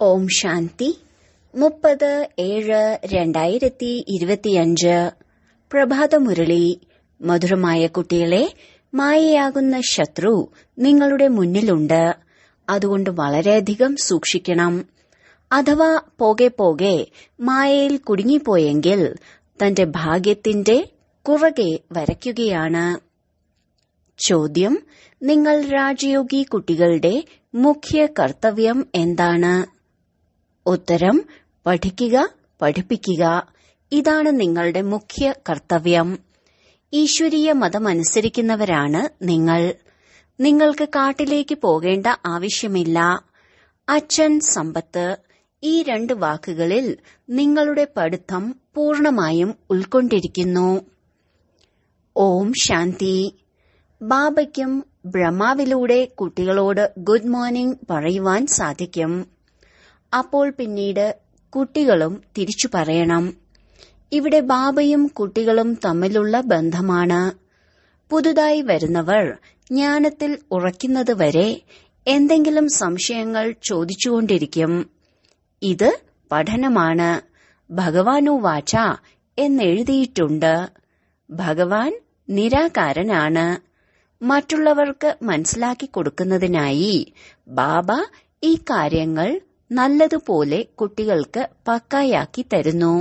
ഓം ശാന്തി മുപ്പത് ഏഴ് രണ്ടായിരത്തി ഇരുപത്തിയഞ്ച് പ്രഭാതമുരളി മധുരമായ കുട്ടികളെ മായയാകുന്ന ശത്രു നിങ്ങളുടെ മുന്നിലുണ്ട് അതുകൊണ്ട് വളരെയധികം സൂക്ഷിക്കണം അഥവാ പോകെ പോകെ മായയിൽ കുടുങ്ങിപ്പോയെങ്കിൽ തന്റെ ഭാഗ്യത്തിന്റെ കുറകെ വരയ്ക്കുകയാണ് ചോദ്യം നിങ്ങൾ രാജയോഗി കുട്ടികളുടെ മുഖ്യ കർത്തവ്യം എന്താണ് ഉത്തരം പഠിക്കുക പഠിപ്പിക്കുക ഇതാണ് നിങ്ങളുടെ മുഖ്യ കർത്തവ്യം ഈശ്വരീയ മതമനുസരിക്കുന്നവരാണ് നിങ്ങൾ നിങ്ങൾക്ക് കാട്ടിലേക്ക് പോകേണ്ട ആവശ്യമില്ല അച്ഛൻ സമ്പത്ത് ഈ രണ്ട് വാക്കുകളിൽ നിങ്ങളുടെ പഠിത്തം പൂർണമായും ഉൾക്കൊണ്ടിരിക്കുന്നു ഓം ശാന്തി ബാബയ്ക്കും ബ്രഹ്മാവിലൂടെ കുട്ടികളോട് ഗുഡ് മോർണിംഗ് പറയുവാൻ സാധിക്കും അപ്പോൾ പിന്നീട് കുട്ടികളും തിരിച്ചു പറയണം ഇവിടെ ബാബയും കുട്ടികളും തമ്മിലുള്ള ബന്ധമാണ് പുതുതായി വരുന്നവർ ജ്ഞാനത്തിൽ ഉറയ്ക്കുന്നതുവരെ എന്തെങ്കിലും സംശയങ്ങൾ ചോദിച്ചുകൊണ്ടിരിക്കും ഇത് പഠനമാണ് ഭഗവാനു വാച എന്നെഴുതിയിട്ടുണ്ട് ഭഗവാൻ നിരാകാരനാണ് മറ്റുള്ളവർക്ക് മനസ്സിലാക്കി കൊടുക്കുന്നതിനായി ബാബ ഈ കാര്യങ്ങൾ നല്ലതുപോലെ കുട്ടികൾക്ക് പക്കായാക്കി തരുന്നു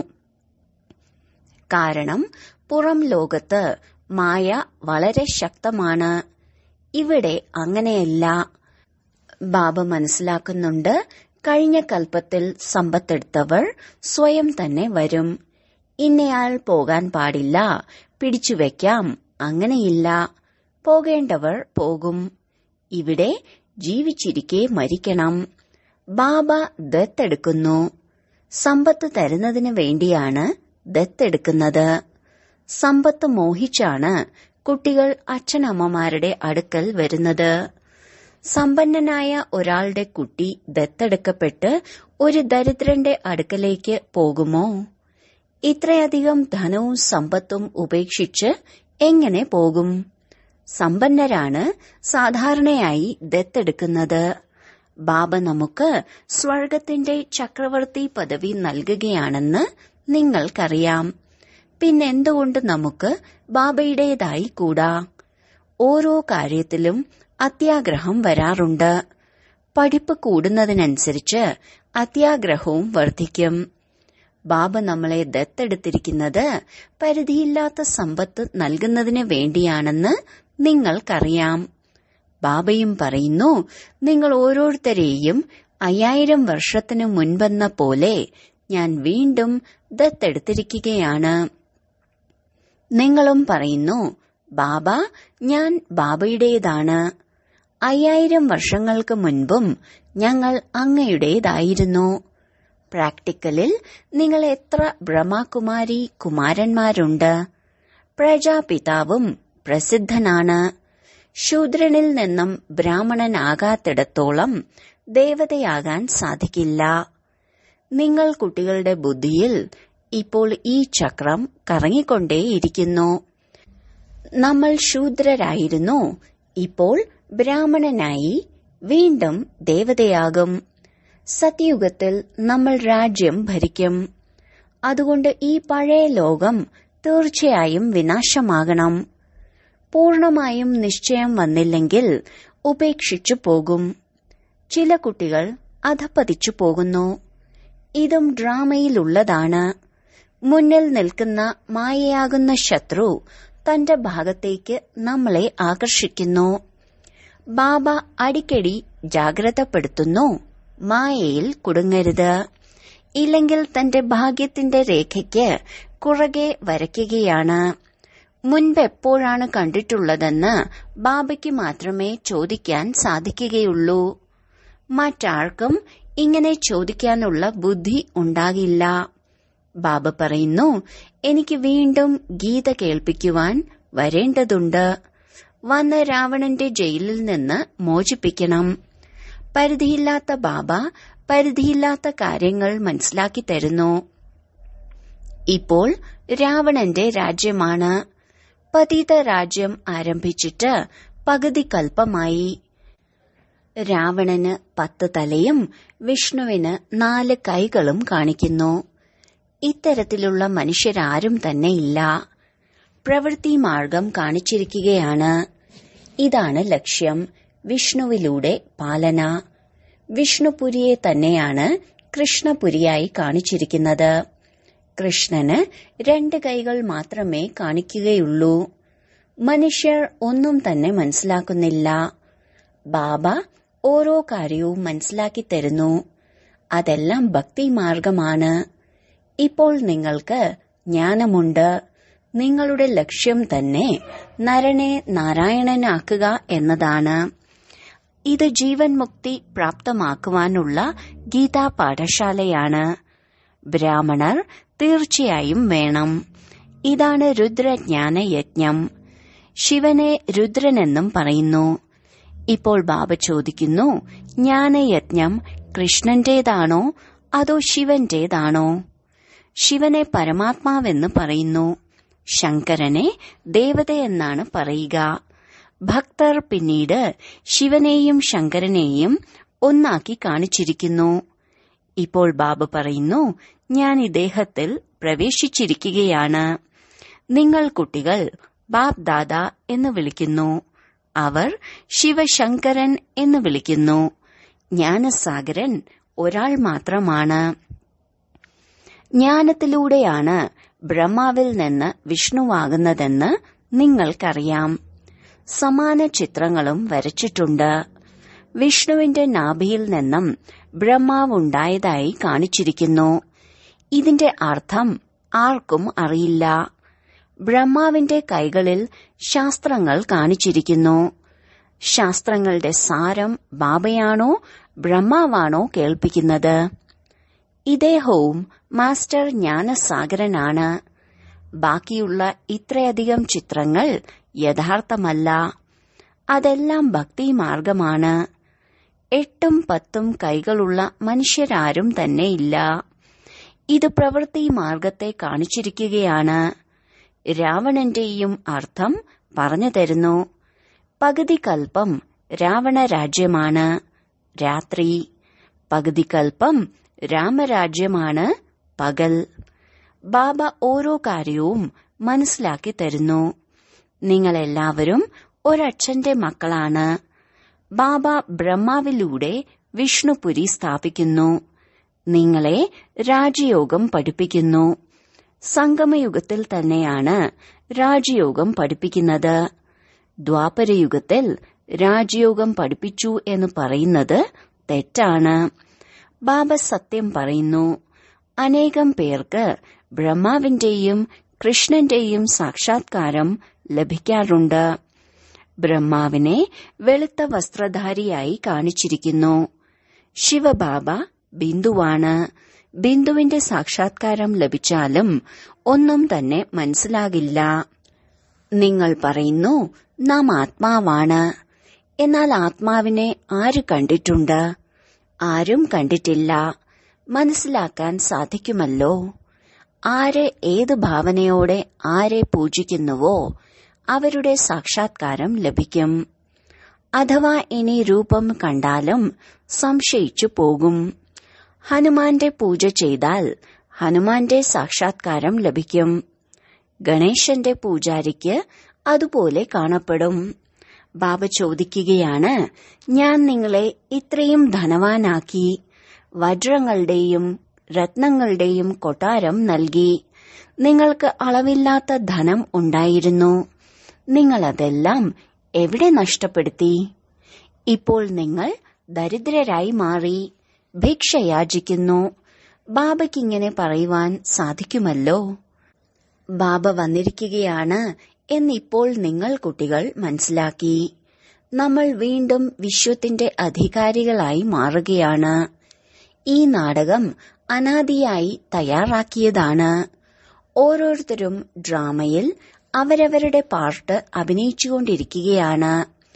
കാരണം പുറം ലോകത്ത് മായ വളരെ ശക്തമാണ് ഇവിടെ അങ്ങനെയല്ല ബാബ മനസ്സിലാക്കുന്നുണ്ട് കഴിഞ്ഞ കൽപ്പത്തിൽ സമ്പത്തെടുത്തവർ സ്വയം തന്നെ വരും ഇന്നയാൾ പോകാൻ പാടില്ല പിടിച്ചുവെക്കാം അങ്ങനെയില്ല പോകേണ്ടവർ പോകും ഇവിടെ ജീവിച്ചിരിക്കെ മരിക്കണം ബാബ ദത്തെടുക്കുന്നു സമ്പത്ത് തരുന്നതിന് വേണ്ടിയാണ് ദത്തെടുക്കുന്നത് സമ്പത്ത് മോഹിച്ചാണ് കുട്ടികൾ അച്ഛനമ്മമാരുടെ അടുക്കൽ വരുന്നത് സമ്പന്നനായ ഒരാളുടെ കുട്ടി ദത്തെടുക്കപ്പെട്ട് ഒരു ദരിദ്രന്റെ അടുക്കലേക്ക് പോകുമോ ഇത്രയധികം ധനവും സമ്പത്തും ഉപേക്ഷിച്ച് എങ്ങനെ പോകും സമ്പന്നരാണ് സാധാരണയായി ദത്തെടുക്കുന്നത് ബാബ നമുക്ക് സ്വർഗത്തിന്റെ ചക്രവർത്തി പദവി നൽകുകയാണെന്ന് നിങ്ങൾക്കറിയാം പിന്നെന്തുകൊണ്ട് നമുക്ക് ബാബയുടേതായി കൂടാ ഓരോ കാര്യത്തിലും അത്യാഗ്രഹം വരാറുണ്ട് പഠിപ്പ് കൂടുന്നതിനനുസരിച്ച് അത്യാഗ്രഹവും വർദ്ധിക്കും ബാബ നമ്മളെ ദത്തെടുത്തിരിക്കുന്നത് പരിധിയില്ലാത്ത സമ്പത്ത് നൽകുന്നതിന് വേണ്ടിയാണെന്ന് നിങ്ങൾക്കറിയാം ബാബയും പറയുന്നു നിങ്ങൾ ഓരോരുത്തരെയും അയ്യായിരം വർഷത്തിനു മുൻപെന്ന പോലെ ഞാൻ വീണ്ടും ദത്തെടുത്തിരിക്കുകയാണ് നിങ്ങളും പറയുന്നു ബാബ ഞാൻ ബാബയുടേതാണ് അയ്യായിരം വർഷങ്ങൾക്ക് മുൻപും ഞങ്ങൾ അങ്ങയുടേതായിരുന്നു പ്രാക്ടിക്കലിൽ നിങ്ങൾ എത്ര ബ്രഹ്മകുമാരി കുമാരന്മാരുണ്ട് പ്രജാപിതാവും പ്രസിദ്ധനാണ് ശൂദ്രനിൽ നിന്നും ബ്രാഹ്മണനാകാത്തിടത്തോളം ദേവതയാകാൻ സാധിക്കില്ല നിങ്ങൾ കുട്ടികളുടെ ബുദ്ധിയിൽ ഇപ്പോൾ ഈ ചക്രം കറങ്ങിക്കൊണ്ടേയിരിക്കുന്നു നമ്മൾ ശൂദ്രരായിരുന്നു ഇപ്പോൾ ബ്രാഹ്മണനായി വീണ്ടും ദേവതയാകും സത്യയുഗത്തിൽ നമ്മൾ രാജ്യം ഭരിക്കും അതുകൊണ്ട് ഈ പഴയ ലോകം തീർച്ചയായും വിനാശമാകണം പൂർണമായും നിശ്ചയം വന്നില്ലെങ്കിൽ ഉപേക്ഷിച്ചു പോകും ചില കുട്ടികൾ അധപ്പതിച്ചു പോകുന്നു ഇതും ഡ്രാമയിലുള്ളതാണ് മുന്നിൽ നിൽക്കുന്ന മായയാകുന്ന ശത്രു തന്റെ ഭാഗത്തേക്ക് നമ്മളെ ആകർഷിക്കുന്നു ബാബ അടിക്കടി ജാഗ്രതപ്പെടുത്തുന്നു മായയിൽ കുടുങ്ങരുത് ഇല്ലെങ്കിൽ തന്റെ ഭാഗ്യത്തിന്റെ രേഖയ്ക്ക് കുറകെ വരയ്ക്കുകയാണ് മുൻപെപ്പോഴാണ് കണ്ടിട്ടുള്ളതെന്ന് ബാബയ്ക്ക് മാത്രമേ ചോദിക്കാൻ സാധിക്കുകയുള്ളൂ മറ്റാർക്കും ഇങ്ങനെ ചോദിക്കാനുള്ള ബുദ്ധി ഉണ്ടാകില്ല ബാബ പറയുന്നു എനിക്ക് വീണ്ടും ഗീത കേൾപ്പിക്കുവാൻ വരേണ്ടതുണ്ട് വന്ന് രാവണന്റെ ജയിലിൽ നിന്ന് മോചിപ്പിക്കണം പരിധിയില്ലാത്ത ബാബ പരിധിയില്ലാത്ത കാര്യങ്ങൾ മനസ്സിലാക്കി തരുന്നു ഇപ്പോൾ രാവണന്റെ രാജ്യമാണ് പതിത രാജ്യം ആരംഭിച്ചിട്ട് പകുതി കൽപ്പമായി രാവണന് പത്ത് തലയും വിഷ്ണുവിന് നാല് കൈകളും കാണിക്കുന്നു ഇത്തരത്തിലുള്ള മനുഷ്യരാരും തന്നെ ഇല്ല പ്രവൃത്തി മാർഗം കാണിച്ചിരിക്കുകയാണ് ഇതാണ് ലക്ഷ്യം വിഷ്ണുവിലൂടെ പാലന വിഷ്ണുപുരിയെ തന്നെയാണ് കൃഷ്ണപുരിയായി കാണിച്ചിരിക്കുന്നത് കൃഷ്ണന് രണ്ട് കൈകൾ മാത്രമേ കാണിക്കുകയുള്ളൂ മനുഷ്യർ ഒന്നും തന്നെ മനസ്സിലാക്കുന്നില്ല ബാബ ഓരോ കാര്യവും മനസ്സിലാക്കി തരുന്നു അതെല്ലാം ഭക്തി മാർഗമാണ് ഇപ്പോൾ നിങ്ങൾക്ക് ജ്ഞാനമുണ്ട് നിങ്ങളുടെ ലക്ഷ്യം തന്നെ നരനെ നാരായണനാക്കുക എന്നതാണ് ഇത് ജീവൻ മുക്തി പ്രാപ്തമാക്കുവാനുള്ള ഗീതാ പാഠശാലയാണ് ബ്രാഹ്മണർ തീർച്ചയായും വേണം ഇതാണ് രുദ്രജ്ഞാന യജ്ഞം ശിവനെ രുദ്രനെന്നും പറയുന്നു ഇപ്പോൾ ബാബ ചോദിക്കുന്നു ജ്ഞാനയജ്ഞം കൃഷ്ണന്റേതാണോ അതോ ശിവന്റേതാണോ ശിവനെ പരമാത്മാവെന്ന് പറയുന്നു ശങ്കരനെ ദേവതയെന്നാണ് പറയുക ഭക്തർ പിന്നീട് ശിവനെയും ശങ്കരനെയും ഒന്നാക്കി കാണിച്ചിരിക്കുന്നു ഇപ്പോൾ ബാബു പറയുന്നു ഞാൻ ഇദ്ദേഹത്തിൽ പ്രവേശിച്ചിരിക്കുകയാണ് നിങ്ങൾ കുട്ടികൾ ബാബ് ദാദ എന്ന് വിളിക്കുന്നു അവർ ശിവശങ്കരൻ എന്ന് വിളിക്കുന്നു ജ്ഞാനസാഗരൻ ഒരാൾ മാത്രമാണ് ജ്ഞാനത്തിലൂടെയാണ് ബ്രഹ്മാവിൽ നിന്ന് വിഷ്ണുവാകുന്നതെന്ന് നിങ്ങൾക്കറിയാം സമാന ചിത്രങ്ങളും വരച്ചിട്ടുണ്ട് വിഷ്ണുവിന്റെ നാഭിയിൽ നിന്നും ബ്രഹ്മാവുണ്ടായതായി കാണിച്ചിരിക്കുന്നു ഇതിന്റെ അർത്ഥം ആർക്കും അറിയില്ല ബ്രഹ്മാവിന്റെ കൈകളിൽ ശാസ്ത്രങ്ങൾ കാണിച്ചിരിക്കുന്നു ശാസ്ത്രങ്ങളുടെ സാരം ബാബയാണോ ബ്രഹ്മാവാണോ കേൾപ്പിക്കുന്നത് ഇദ്ദേഹവും മാസ്റ്റർ ജ്ഞാനസാഗരനാണ് ബാക്കിയുള്ള ഇത്രയധികം ചിത്രങ്ങൾ യഥാർത്ഥമല്ല അതെല്ലാം ഭക്തി മാർഗമാണ് എട്ടും പത്തും കൈകളുള്ള മനുഷ്യരാരും തന്നെ ഇല്ല ഇത് പ്രവൃത്തി മാർഗത്തെ കാണിച്ചിരിക്കുകയാണ് രാവണന്റെയും അർത്ഥം പറഞ്ഞു തരുന്നു പകുതി കൽപ്പം രാവണ രാജ്യമാണ് രാത്രി പകുതി കൽപ്പം രാമരാജ്യമാണ് പകൽ ബാബ ഓരോ കാര്യവും മനസ്സിലാക്കി തരുന്നു നിങ്ങളെല്ലാവരും ഒരച്ഛന്റെ മക്കളാണ് ബാബ ബ്രഹ്മാവിലൂടെ വിഷ്ണുപുരി സ്ഥാപിക്കുന്നു നിങ്ങളെ രാജയോഗം പഠിപ്പിക്കുന്നു സംഗമയുഗത്തിൽ തന്നെയാണ് രാജയോഗം പഠിപ്പിക്കുന്നത് ദ്വാപരയുഗത്തിൽ രാജയോഗം പഠിപ്പിച്ചു എന്ന് പറയുന്നത് തെറ്റാണ് ബാബ സത്യം പറയുന്നു അനേകം പേർക്ക് ബ്രഹ്മാവിന്റെയും കൃഷ്ണന്റെയും സാക്ഷാത്കാരം ലഭിക്കാറുണ്ട് ബ്രഹ്മാവിനെ വെളുത്ത വസ്ത്രധാരിയായി കാണിച്ചിരിക്കുന്നു ശിവബാബ ബിന്ദുവാണ് ബിന്ദുവിന്റെ സാക്ഷാത്കാരം ലഭിച്ചാലും ഒന്നും തന്നെ മനസ്സിലാകില്ല നിങ്ങൾ പറയുന്നു നാം ആത്മാവാണ് എന്നാൽ ആത്മാവിനെ ആര് കണ്ടിട്ടുണ്ട് ആരും കണ്ടിട്ടില്ല മനസ്സിലാക്കാൻ സാധിക്കുമല്ലോ ആര് ഏത് ഭാവനയോടെ ആരെ പൂജിക്കുന്നുവോ അവരുടെ സാക്ഷാത്കാരം ലഭിക്കും അഥവാ ഇനി രൂപം കണ്ടാലും സംശയിച്ചു പോകും ഹനുമാന്റെ പൂജ ചെയ്താൽ ഹനുമാന്റെ സാക്ഷാത്കാരം ലഭിക്കും ഗണേശന്റെ പൂജാരിക്ക് അതുപോലെ കാണപ്പെടും ബാബ ചോദിക്കുകയാണ് ഞാൻ നിങ്ങളെ ഇത്രയും ധനവാനാക്കി വജ്രങ്ങളുടെയും രത്നങ്ങളുടെയും കൊട്ടാരം നൽകി നിങ്ങൾക്ക് അളവില്ലാത്ത ധനം ഉണ്ടായിരുന്നു നിങ്ങളതെല്ലാം എവിടെ നഷ്ടപ്പെടുത്തി ഇപ്പോൾ നിങ്ങൾ ദരിദ്രരായി മാറി ഭിക്ഷയാചിക്കുന്നു ബാബയ്ക്കിങ്ങനെ പറയുവാൻ സാധിക്കുമല്ലോ ബാബ വന്നിരിക്കുകയാണ് എന്നിപ്പോൾ നിങ്ങൾ കുട്ടികൾ മനസ്സിലാക്കി നമ്മൾ വീണ്ടും വിശ്വത്തിന്റെ അധികാരികളായി മാറുകയാണ് ഈ നാടകം അനാദിയായി തയ്യാറാക്കിയതാണ് ഓരോരുത്തരും ഡ്രാമയിൽ അവരവരുടെ പാർട്ട് അഭിനയിച്ചുകൊണ്ടിരിക്കുകയാണ്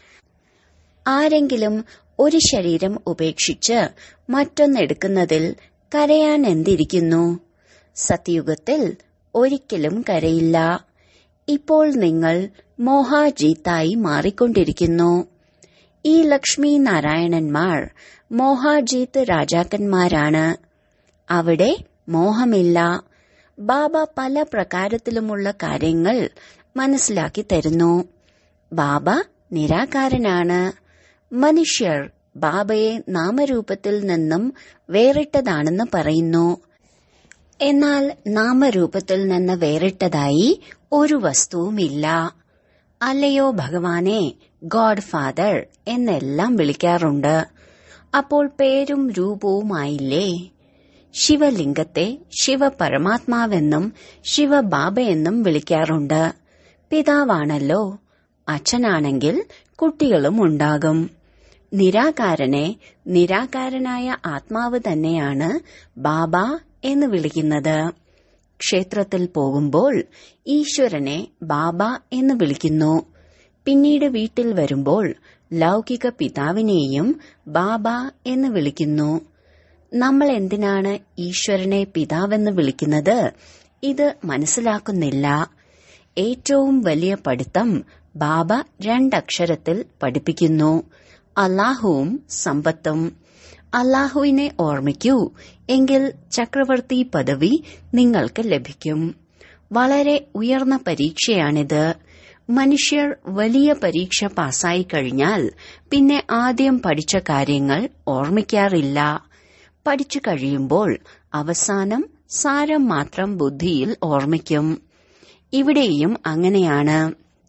ആരെങ്കിലും ഒരു ശരീരം ഉപേക്ഷിച്ച് മറ്റൊന്നെടുക്കുന്നതിൽ കരയാൻ എന്തിരിക്കുന്നു സത്യയുഗത്തിൽ ഒരിക്കലും കരയില്ല ഇപ്പോൾ നിങ്ങൾ മോഹാജീത്തായി മാറിക്കൊണ്ടിരിക്കുന്നു ഈ ലക്ഷ്മി നാരായണന്മാർ മോഹാജീത്ത് രാജാക്കന്മാരാണ് അവിടെ മോഹമില്ല ബാബ പല പ്രകാരത്തിലുമുള്ള കാര്യങ്ങൾ മനസ്സിലാക്കി തരുന്നു ബാബ നിരാകാരനാണ് മനുഷ്യർ ബാബയെ നാമരൂപത്തിൽ നിന്നും വേറിട്ടതാണെന്ന് പറയുന്നു എന്നാൽ നാമരൂപത്തിൽ നിന്ന് വേറിട്ടതായി ഒരു വസ്തുവുമില്ല അല്ലയോ ഭഗവാനെ ഗോഡ് ഫാദർ എന്നെല്ലാം വിളിക്കാറുണ്ട് അപ്പോൾ പേരും രൂപവുമായില്ലേ ശിവലിംഗത്തെ ശിവപരമാത്മാവെന്നും ശിവബാബയെന്നും വിളിക്കാറുണ്ട് പിതാവാണല്ലോ അച്ഛനാണെങ്കിൽ കുട്ടികളും ഉണ്ടാകും നിരാകാരനെ നിരാകാരനായ ആത്മാവ് തന്നെയാണ് ബാബ എന്ന് വിളിക്കുന്നത് ക്ഷേത്രത്തിൽ പോകുമ്പോൾ ഈശ്വരനെ ബാബ എന്ന് വിളിക്കുന്നു പിന്നീട് വീട്ടിൽ വരുമ്പോൾ ലൗകിക പിതാവിനെയും ബാബ എന്ന് വിളിക്കുന്നു നമ്മൾ എന്തിനാണ് ഈശ്വരനെ പിതാവെന്ന് വിളിക്കുന്നത് ഇത് മനസ്സിലാക്കുന്നില്ല ഏറ്റവും വലിയ പഠിത്തം ബാബ രണ്ടക്ഷരത്തിൽ പഠിപ്പിക്കുന്നു അല്ലാഹുവും സമ്പത്തും അല്ലാഹുവിനെ ഓർമ്മിക്കൂ എങ്കിൽ ചക്രവർത്തി പദവി നിങ്ങൾക്ക് ലഭിക്കും വളരെ ഉയർന്ന പരീക്ഷയാണിത് മനുഷ്യർ വലിയ പരീക്ഷ പാസ്സായി കഴിഞ്ഞാൽ പിന്നെ ആദ്യം പഠിച്ച കാര്യങ്ങൾ ഓർമ്മിക്കാറില്ല പഠിച്ചു കഴിയുമ്പോൾ അവസാനം സാരം മാത്രം ബുദ്ധിയിൽ ഓർമ്മിക്കും ഇവിടെയും അങ്ങനെയാണ്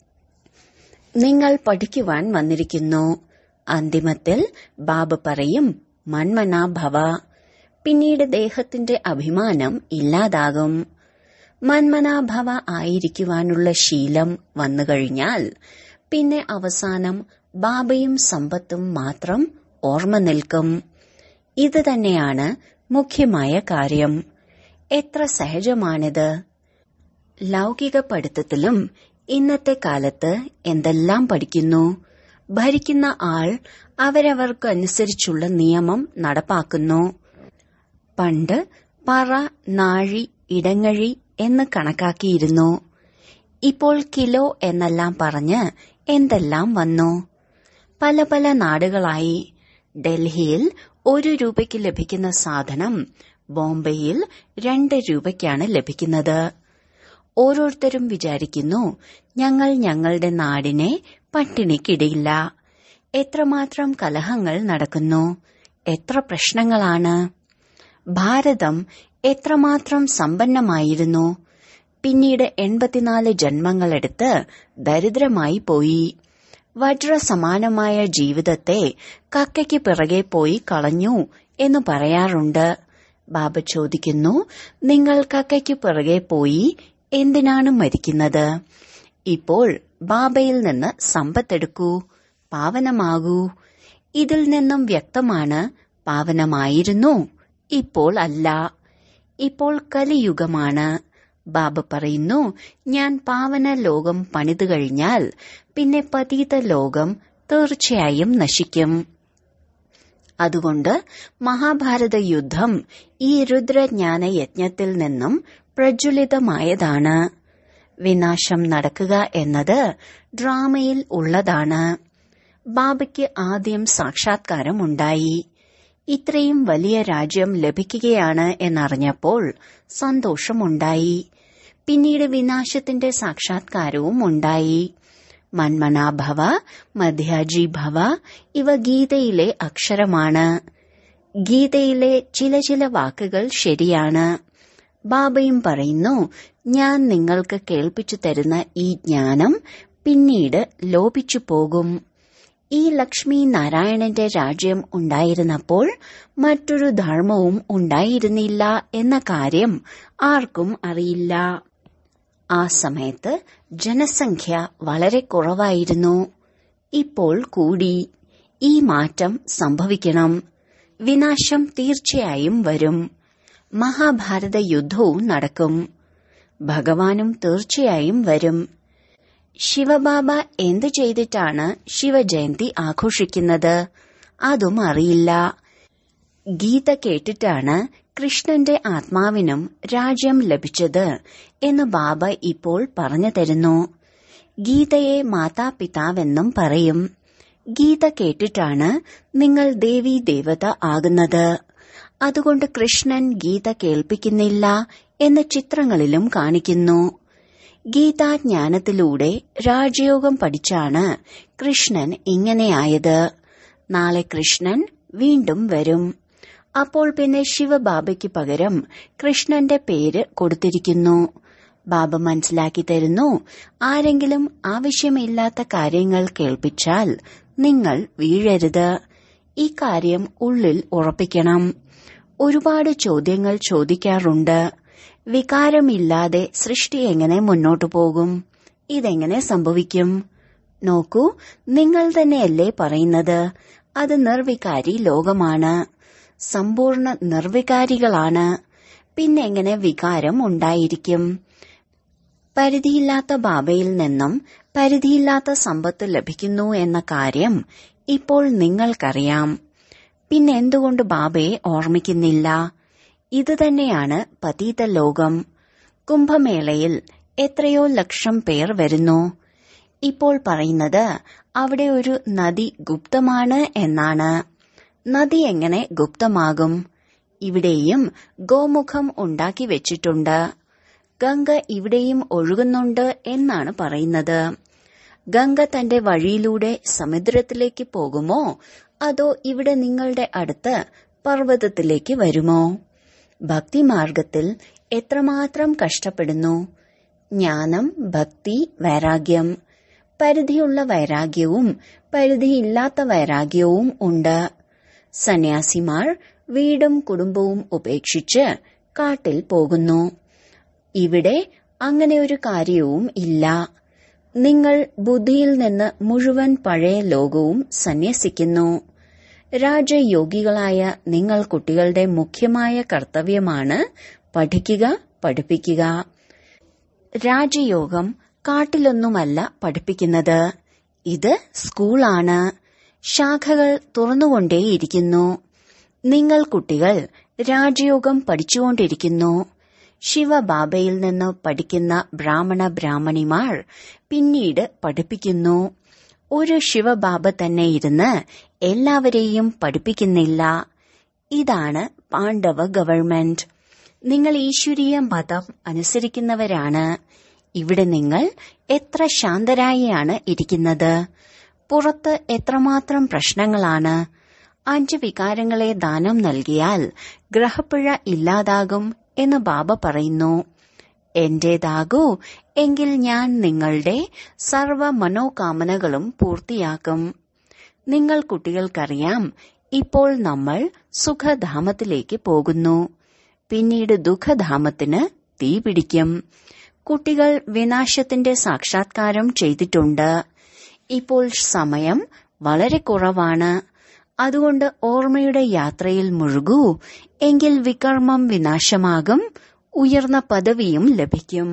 നിങ്ങൾ പഠിക്കുവാൻ വന്നിരിക്കുന്നു അന്തിമത്തിൽ ബാബ പറയും മൺമനാ ഭവ പിന്നീട് ദേഹത്തിന്റെ അഭിമാനം ഇല്ലാതാകും മന്മനാഭവ ആയിരിക്കുവാനുള്ള ശീലം വന്നുകഴിഞ്ഞാൽ പിന്നെ അവസാനം ബാബയും സമ്പത്തും മാത്രം ഓർമ്മ നിൽക്കും ഇത് തന്നെയാണ് മുഖ്യമായ കാര്യം എത്ര സഹജമാണിത് ലൗകിക പഠിത്തത്തിലും ഇന്നത്തെ കാലത്ത് എന്തെല്ലാം പഠിക്കുന്നു ഭരിക്കുന്ന ആൾ അവരവർക്കനുസരിച്ചുള്ള നിയമം നടപ്പാക്കുന്നു പണ്ട് പറ നാഴി ഇടങ്ങഴി എന്ന് കണക്കാക്കിയിരുന്നു ഇപ്പോൾ കിലോ എന്നെല്ലാം പറഞ്ഞ് എന്തെല്ലാം വന്നു പല പല നാടുകളായി ഡൽഹിയിൽ ഒരു രൂപയ്ക്ക് ലഭിക്കുന്ന സാധനം ബോംബെയിൽ രണ്ട് രൂപയ്ക്കാണ് ലഭിക്കുന്നത് ഓരോരുത്തരും വിചാരിക്കുന്നു ഞങ്ങൾ ഞങ്ങളുടെ നാടിനെ പട്ടിണിക്കിടയില്ല എത്രമാത്രം കലഹങ്ങൾ നടക്കുന്നു എത്ര പ്രശ്നങ്ങളാണ് ഭാരതം എത്രമാത്രം സമ്പന്നമായിരുന്നു പിന്നീട് എൺപത്തിനാല് ജന്മങ്ങളെടുത്ത് ദരിദ്രമായി പോയി വജ്രസമാനമായ ജീവിതത്തെ കക്കയ്ക്ക് പിറകെ പോയി കളഞ്ഞു എന്ന് പറയാറുണ്ട് ബാബ ചോദിക്കുന്നു നിങ്ങൾ കക്കയ്ക്ക് പിറകെ പോയി എന്തിനാണ് മരിക്കുന്നത് ഇപ്പോൾ ബാബയിൽ നിന്ന് സമ്പത്തെടുക്കൂ പാവനമാകൂ ഇതിൽ നിന്നും വ്യക്തമാണ് പാവനമായിരുന്നു ഇപ്പോൾ അല്ല ഇപ്പോൾ കലിയുഗമാണ് ബാബ പറയുന്നു ഞാൻ പാവന ലോകം പണിതു കഴിഞ്ഞാൽ പിന്നെ പതീത ലോകം തീർച്ചയായും നശിക്കും അതുകൊണ്ട് മഹാഭാരത യുദ്ധം ഈ രുദ്രജ്ഞാന യജ്ഞത്തിൽ നിന്നും പ്രജ്വലിതമായതാണ് വിനാശം നടക്കുക എന്നത് ഡ്രാമയിൽ ഉള്ളതാണ് ബാബയ്ക്ക് ആദ്യം സാക്ഷാത്കാരം ഉണ്ടായി ഇത്രയും വലിയ രാജ്യം ലഭിക്കുകയാണ് എന്നറിഞ്ഞപ്പോൾ സന്തോഷമുണ്ടായി പിന്നീട് വിനാശത്തിന്റെ സാക്ഷാത്കാരവും ഉണ്ടായി മന്മനാഭവ മധ്യാജി ഭവ ഇവ ഗീതയിലെ അക്ഷരമാണ് ഗീതയിലെ ചില ചില വാക്കുകൾ ശരിയാണ് ബാബയും പറയുന്നു ഞാൻ നിങ്ങൾക്ക് കേൾപ്പിച്ചു തരുന്ന ഈ ജ്ഞാനം പിന്നീട് ലോപിച്ചു പോകും ഈ ലക്ഷ്മി നാരായണന്റെ രാജ്യം ഉണ്ടായിരുന്നപ്പോൾ മറ്റൊരു ധർമ്മവും ഉണ്ടായിരുന്നില്ല എന്ന കാര്യം ആർക്കും അറിയില്ല ആ സമയത്ത് ജനസംഖ്യ വളരെ കുറവായിരുന്നു ഇപ്പോൾ കൂടി ഈ മാറ്റം സംഭവിക്കണം വിനാശം തീർച്ചയായും വരും മഹാഭാരത യുദ്ധവും നടക്കും ഭഗവാനും തീർച്ചയായും വരും ശിവബാബ എന്തു ചെയ്തിട്ടാണ് ശിവജയന്തി ആഘോഷിക്കുന്നത് അതും അറിയില്ല ഗീത കേട്ടിട്ടാണ് കൃഷ്ണന്റെ ആത്മാവിനും രാജ്യം ലഭിച്ചത് എന്ന് ബാബ ഇപ്പോൾ പറഞ്ഞു തരുന്നു ഗീതയെ മാതാപിതാവെന്നും പറയും ഗീത കേട്ടിട്ടാണ് നിങ്ങൾ ദേവി ദേവത ആകുന്നത് അതുകൊണ്ട് കൃഷ്ണൻ ഗീത കേൾപ്പിക്കുന്നില്ല എന്ന് ചിത്രങ്ങളിലും കാണിക്കുന്നു ഗീതാജ്ഞാനത്തിലൂടെ രാജയോഗം പഠിച്ചാണ് കൃഷ്ണൻ ഇങ്ങനെയായത് നാളെ കൃഷ്ണൻ വീണ്ടും വരും അപ്പോൾ പിന്നെ ശിവബാബയ്ക്ക് പകരം കൃഷ്ണന്റെ പേര് കൊടുത്തിരിക്കുന്നു ബാബ മനസ്സിലാക്കി തരുന്നു ആരെങ്കിലും ആവശ്യമില്ലാത്ത കാര്യങ്ങൾ കേൾപ്പിച്ചാൽ നിങ്ങൾ വീഴരുത് ഈ കാര്യം ഉള്ളിൽ ഉറപ്പിക്കണം ഒരുപാട് ചോദ്യങ്ങൾ ചോദിക്കാറുണ്ട് വികാരമില്ലാതെ സൃഷ്ടി എങ്ങനെ മുന്നോട്ടു പോകും ഇതെങ്ങനെ സംഭവിക്കും നോക്കൂ നിങ്ങൾ തന്നെയല്ലേ പറയുന്നത് അത് നിർവികാരി ലോകമാണ് സമ്പൂർണ്ണ നിർവികാരികളാണ് പിന്നെ എങ്ങനെ വികാരം ഉണ്ടായിരിക്കും പരിധിയില്ലാത്ത ബാബയിൽ നിന്നും പരിധിയില്ലാത്ത സമ്പത്ത് ലഭിക്കുന്നു എന്ന കാര്യം ഇപ്പോൾ നിങ്ങൾക്കറിയാം പിന്നെ എന്തുകൊണ്ട് ബാബയെ ഓർമ്മിക്കുന്നില്ല ഇത് തന്നെയാണ് പതീത ലോകം കുംഭമേളയിൽ എത്രയോ ലക്ഷം പേർ വരുന്നു ഇപ്പോൾ പറയുന്നത് അവിടെ ഒരു നദി ഗുപ്തമാണ് എന്നാണ് നദി എങ്ങനെ ഗുപ്തമാകും ഇവിടെയും ഗോമുഖം ഉണ്ടാക്കി വെച്ചിട്ടുണ്ട് ഗംഗ ഇവിടെയും ഒഴുകുന്നുണ്ട് എന്നാണ് പറയുന്നത് ഗംഗ തന്റെ വഴിയിലൂടെ സമുദ്രത്തിലേക്ക് പോകുമോ അതോ ഇവിടെ നിങ്ങളുടെ അടുത്ത് പർവ്വതത്തിലേക്ക് വരുമോ ഭക്തിമാർഗത്തിൽ എത്രമാത്രം കഷ്ടപ്പെടുന്നു ജ്ഞാനം ഭക്തി വൈരാഗ്യം പരിധിയുള്ള വൈരാഗ്യവും പരിധിയില്ലാത്ത വൈരാഗ്യവും ഉണ്ട് സന്യാസിമാർ വീടും കുടുംബവും ഉപേക്ഷിച്ച് കാട്ടിൽ പോകുന്നു ഇവിടെ അങ്ങനെ ഒരു കാര്യവും ഇല്ല നിങ്ങൾ ബുദ്ധിയിൽ നിന്ന് മുഴുവൻ പഴയ ലോകവും സന്യസിക്കുന്നു രാജയോഗികളായ നിങ്ങൾ കുട്ടികളുടെ മുഖ്യമായ കർത്തവ്യമാണ് പഠിക്കുക പഠിപ്പിക്കുക രാജയോഗം കാട്ടിലൊന്നുമല്ല പഠിപ്പിക്കുന്നത് ഇത് സ്കൂളാണ് ശാഖകൾ തുറന്നുകൊണ്ടേയിരിക്കുന്നു നിങ്ങൾ കുട്ടികൾ രാജയോഗം പഠിച്ചുകൊണ്ടിരിക്കുന്നു ശിവബാബയിൽ നിന്ന് പഠിക്കുന്ന ബ്രാഹ്മണ ബ്രാഹ്മണിമാർ പിന്നീട് പഠിപ്പിക്കുന്നു ഒരു ശിവബാബ തന്നെ ഇരുന്ന് എല്ലാവരെയും പഠിപ്പിക്കുന്നില്ല ഇതാണ് പാണ്ഡവ ഗവൺമെന്റ് നിങ്ങൾ ഈശ്വരീയ മതം അനുസരിക്കുന്നവരാണ് ഇവിടെ നിങ്ങൾ എത്ര ശാന്തരായാണ് ഇരിക്കുന്നത് പുറത്ത് എത്രമാത്രം പ്രശ്നങ്ങളാണ് അഞ്ച് വികാരങ്ങളെ ദാനം നൽകിയാൽ ഗ്രഹപ്പിഴ ഇല്ലാതാകും എന്ന് ബാബ പറയുന്നു എന്റേതാകൂ എങ്കിൽ ഞാൻ നിങ്ങളുടെ സർവ മനോകാമനകളും പൂർത്തിയാക്കും നിങ്ങൾ കുട്ടികൾക്കറിയാം ഇപ്പോൾ നമ്മൾ സുഖധാമത്തിലേക്ക് പോകുന്നു പിന്നീട് ദുഃഖധാമത്തിന് തീ പിടിക്കും കുട്ടികൾ വിനാശത്തിന്റെ സാക്ഷാത്കാരം ചെയ്തിട്ടുണ്ട് ഇപ്പോൾ സമയം വളരെ കുറവാണ് അതുകൊണ്ട് ഓർമ്മയുടെ യാത്രയിൽ മുഴുകൂ എങ്കിൽ വികർമ്മം വിനാശമാകും ഉയർന്ന പദവിയും ലഭിക്കും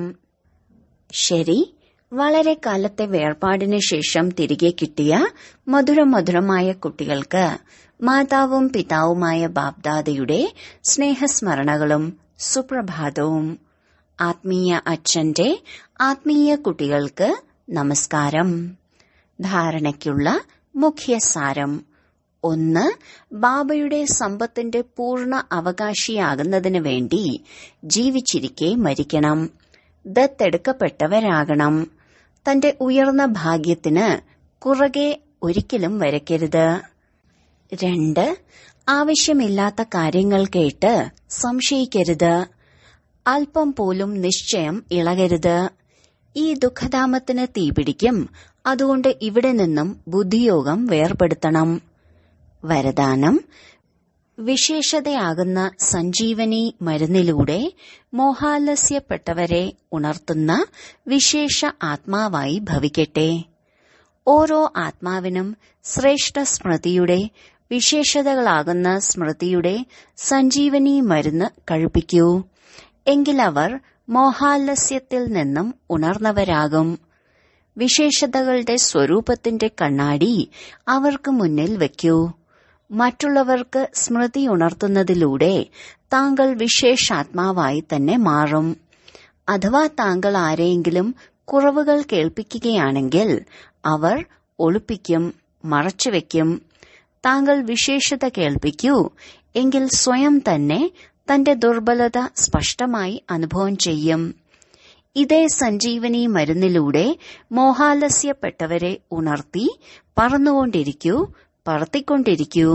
ശരി വളരെ കാലത്തെ വേർപാടിന് ശേഷം തിരികെ കിട്ടിയ മധുരമധുരമായ കുട്ടികൾക്ക് മാതാവും പിതാവുമായ ബാബ്ദാദയുടെ സ്നേഹസ്മരണകളും സുപ്രഭാതവും ആത്മീയ അച്ഛന്റെ ആത്മീയ കുട്ടികൾക്ക് നമസ്കാരം ധാരണയ്ക്കുള്ള മുഖ്യസാരം ഒന്ന് ബാബയുടെ സമ്പത്തിന്റെ പൂർണ്ണ അവകാശിയാകുന്നതിന് വേണ്ടി ജീവിച്ചിരിക്കെ മരിക്കണം ദത്തെടുക്കപ്പെട്ടവരാകണം തന്റെ ഉയർന്ന ഭാഗ്യത്തിന് കുറുകെ ഒരിക്കലും വരയ്ക്കരുത് രണ്ട് ആവശ്യമില്ലാത്ത കാര്യങ്ങൾ കേട്ട് സംശയിക്കരുത് അല്പം പോലും നിശ്ചയം ഇളകരുത് ഈ ദുഃഖധാമത്തിന് തീപിടിക്കും അതുകൊണ്ട് ഇവിടെ നിന്നും ബുദ്ധിയോഗം വേർപെടുത്തണം വരദാനം വിശേഷതയാകുന്ന സഞ്ജീവനി മരുന്നിലൂടെ മോഹാലസ്യപ്പെട്ടവരെ ഉണർത്തുന്ന വിശേഷ ആത്മാവായി ഭവിക്കട്ടെ ഓരോ ആത്മാവിനും ശ്രേഷ്ഠ സ്മൃതിയുടെ വിശേഷതകളാകുന്ന സ്മൃതിയുടെ സഞ്ജീവനി മരുന്ന് കഴിപ്പിക്കൂ എങ്കിലവർ മോഹാലസ്യത്തിൽ നിന്നും ഉണർന്നവരാകും വിശേഷതകളുടെ സ്വരൂപത്തിന്റെ കണ്ണാടി അവർക്ക് മുന്നിൽ വയ്ക്കൂ മറ്റുള്ളവർക്ക് സ്മൃതി ഉണർത്തുന്നതിലൂടെ താങ്കൾ വിശേഷാത്മാവായി തന്നെ മാറും അഥവാ താങ്കൾ ആരെയെങ്കിലും കുറവുകൾ കേൾപ്പിക്കുകയാണെങ്കിൽ അവർ ഒളിപ്പിക്കും മറച്ചുവെക്കും താങ്കൾ വിശേഷത കേൾപ്പിക്കൂ എങ്കിൽ സ്വയം തന്നെ തന്റെ ദുർബലത സ്പഷ്ടമായി അനുഭവം ചെയ്യും ഇതേ സഞ്ജീവനി മരുന്നിലൂടെ മോഹാലസ്യപ്പെട്ടവരെ ഉണർത്തി പറന്നുകൊണ്ടിരിക്കൂ പറത്തിക്കൊണ്ടിരിക്കൂ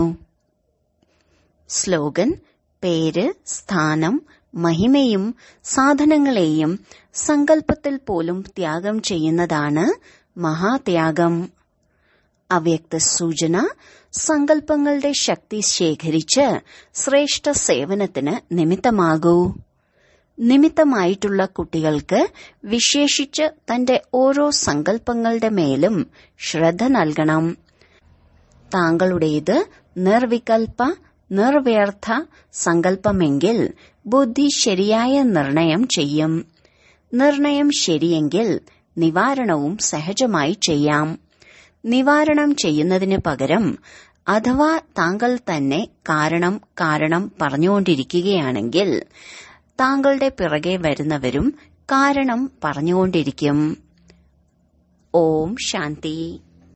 സ്ലോഗൻ പേര് സ്ഥാനം മഹിമയും സാധനങ്ങളെയും സങ്കല്പത്തിൽ പോലും ത്യാഗം ചെയ്യുന്നതാണ് മഹാത്യാഗം അവ്യക്ത സൂചന സങ്കല്പങ്ങളുടെ ശക്തി ശേഖരിച്ച് ശ്രേഷ്ഠ സേവനത്തിന് നിമിത്തമാകൂ നിമിത്തമായിട്ടുള്ള കുട്ടികൾക്ക് വിശേഷിച്ച് തന്റെ ഓരോ സങ്കല്പങ്ങളുടെ മേലും ശ്രദ്ധ നൽകണം താങ്കളുടേത് നിർവികൽപ്പ നിർവ്യർത്ഥ സങ്കല്പമെങ്കിൽ ബുദ്ധി ശരിയായ നിർണയം ചെയ്യും നിർണയം ശരിയെങ്കിൽ നിവാരണവും സഹജമായി ചെയ്യാം നിവാരണം ചെയ്യുന്നതിന് പകരം അഥവാ താങ്കൾ തന്നെ കാരണം കാരണം പറഞ്ഞുകൊണ്ടിരിക്കുകയാണെങ്കിൽ താങ്കളുടെ പിറകെ വരുന്നവരും കാരണം പറഞ്ഞുകൊണ്ടിരിക്കും ഓം ശാന്തി